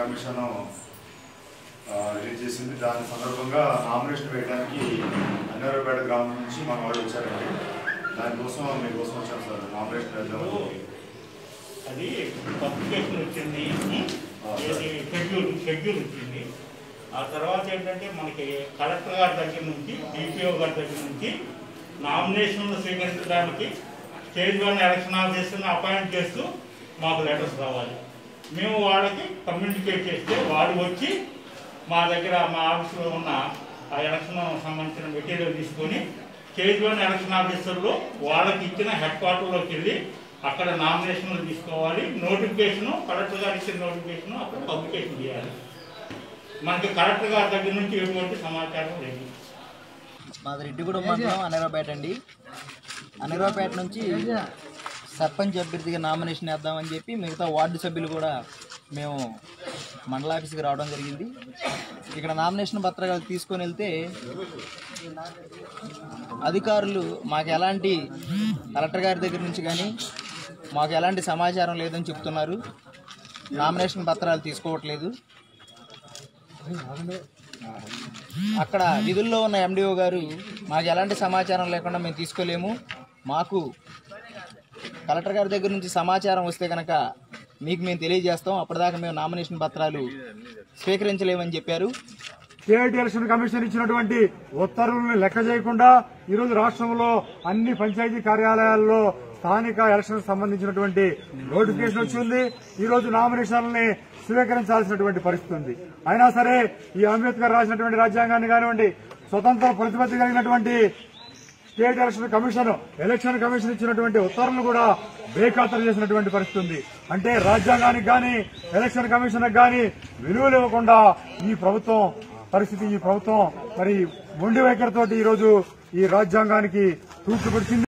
Commission ఆ, release చేసింది దాని సందర్భంగా నామినేషన్ వేయడానికి అన్నారపేట గ్రామం నుంచి మన వాళ్ళు వచ్చారండి దానికోసం మీకోసం వచ్చాను సార్ నామినేషన్ వేద్దామని చెప్పి. అది పబ్లికేషన్ వచ్చింది ఏది షెడ్యూల్ షెడ్యూల్ వచ్చింది ఆ తర్వాత ఏంటంటే మనకి కలెక్టర్ గారి దగ్గర నుంచి డిపిఓ గారి దగ్గర నుంచి నామినేషన్లు స్వీకరించడానికి స్టేజ్ వన్ ఎలక్షన్ ఆఫీసర్ని అపాయింట్ చేస్తూ మాకు లెటర్స్ రావాలి మేము వాళ్ళకి కమ్యూనికేట్ చేస్తే వాడు వచ్చి మా దగ్గర మా ఆఫీసులో ఉన్న ఆ ఎలక్షన్ సంబంధించిన మెటీరియల్ తీసుకొని స్టేజ్ వన్ ఎలక్షన్ ఆఫీసర్లు వాళ్ళకి ఇచ్చిన హెడ్ క్వార్టర్లోకి వెళ్ళి అక్కడ నామినేషన్లు తీసుకోవాలి నోటిఫికేషన్ కలెక్టర్ గారు ఇచ్చిన నోటిఫికేషన్ అక్కడ పబ్లికేషన్ చేయాలి మనకి కలెక్టర్ గారి దగ్గర నుంచి ఎటువంటి సమాచారం లేదు మాది రెడ్డిగూడెం మండలం అనిరాపేట అండి అనిరాపేట నుంచి సర్పంచ్ అభ్యర్థిగా నామినేషన్ వేద్దామని చెప్పి మిగతా వార్డు సభ్యులు కూడా మేము మండల ఆఫీస్కి రావడం జరిగింది ఇక్కడ నామినేషన్ పత్రాలు తీసుకొని వెళ్తే అధికారులు మాకు ఎలాంటి కలెక్టర్ గారి దగ్గర నుంచి కానీ మాకు ఎలాంటి సమాచారం లేదని చెప్తున్నారు నామినేషన్ పత్రాలు తీసుకోవట్లేదు అక్కడ విధుల్లో ఉన్న ఎండిఓ గారు మాకు ఎలాంటి సమాచారం లేకుండా మేము తీసుకోలేము మాకు కలెక్టర్ గారి దగ్గర నుంచి సమాచారం వస్తే కనుక మీకు మేము తెలియజేస్తాం అప్పటిదాకా మేము నామినేషన్ పత్రాలు స్వీకరించలేమని చెప్పారు స్టేట్ ఎలక్షన్ కమిషన్ ఇచ్చినటువంటి ఉత్తర్వులను లెక్క చేయకుండా ఈరోజు రాష్ట్రంలో అన్ని పంచాయతీ కార్యాలయాల్లో స్థానిక ఎలక్షన్ సంబంధించినటువంటి నోటిఫికేషన్ వచ్చింది ఈ రోజు నామినేషన్లని స్వీకరించాల్సినటువంటి పరిస్థితి ఉంది అయినా సరే ఈ అంబేద్కర్ రాసినటువంటి రాజ్యాంగాన్ని కానివ్వండి స్వతంత్ర ప్రతిపత్తి కలిగినటువంటి state election commission election commission ఇచ్చినటువంటి ఉత్తర్వులు కూడా బేఖాతరు చేసినటువంటి పరిస్థితి ఉంది అంటే రాజ్యాంగానికి గాని ఎలక్షన్ కమిషన్ గాని విలువలు ఇవ్వకుండా ఈ ప్రభుత్వం పరిస్థితి ఈ ప్రభుత్వం మరి మొండి వైఖరితోటి ఈ రోజు ఈ రాజ్యాంగానికి తూట్లు పొడిచింది